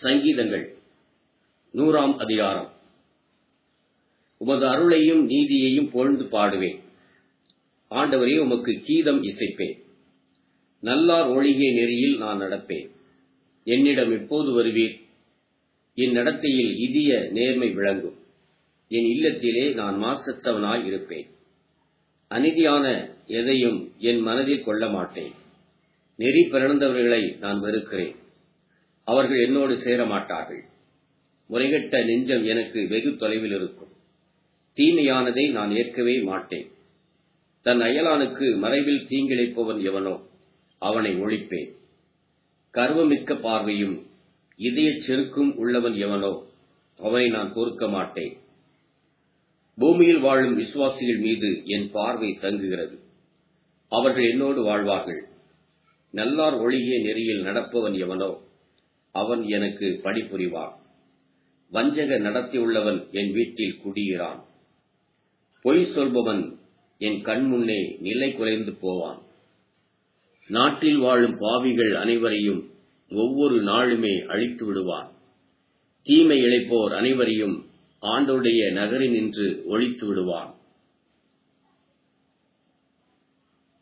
சங்கீதங்கள் நூறாம் அதிகாரம் உமது அருளையும் நீதியையும் புகழ்ந்து பாடுவேன் ஆண்டவரே உமக்கு கீதம் இசைப்பேன் நல்லார் ஒழிகிய நெறியில் நான் நடப்பேன் என்னிடம் எப்போது வருவீர் என் நடத்தையில் இதிய நேர்மை விளங்கும் என் இல்லத்திலே நான் மாசற்றவனாய் இருப்பேன் அநீதியான எதையும் என் மனதில் கொள்ள மாட்டேன் நெறி பிறந்தவர்களை நான் வெறுக்கிறேன் அவர்கள் என்னோடு சேர மாட்டார்கள் முறைகெட்ட நெஞ்சம் எனக்கு வெகு தொலைவில் இருக்கும் தீமையானதை நான் ஏற்கவே மாட்டேன் தன் அயலானுக்கு மறைவில் தீங்கிழைப்பவன் எவனோ அவனை ஒழிப்பேன் கர்வமிக்க பார்வையும் இதயச் செருக்கும் உள்ளவன் எவனோ அவனை நான் பொறுக்க மாட்டேன் பூமியில் வாழும் விசுவாசிகள் மீது என் பார்வை தங்குகிறது அவர்கள் என்னோடு வாழ்வார்கள் நல்லார் ஒழிகிய நெறியில் நடப்பவன் எவனோ அவன் எனக்கு பணிபுரிவான் வஞ்சக நடத்தியுள்ளவன் என் வீட்டில் குடியிறான் பொய் சொல்பவன் என் கண்முன்னே நிலை குலைந்து போவான் நாட்டில் வாழும் பாவிகள் அனைவரையும் ஒவ்வொரு நாளுமே அழித்து விடுவான் தீமை இழைப்போர் அனைவரையும் ஆண்டோடைய நகரினின்று ஒழித்து விடுவான்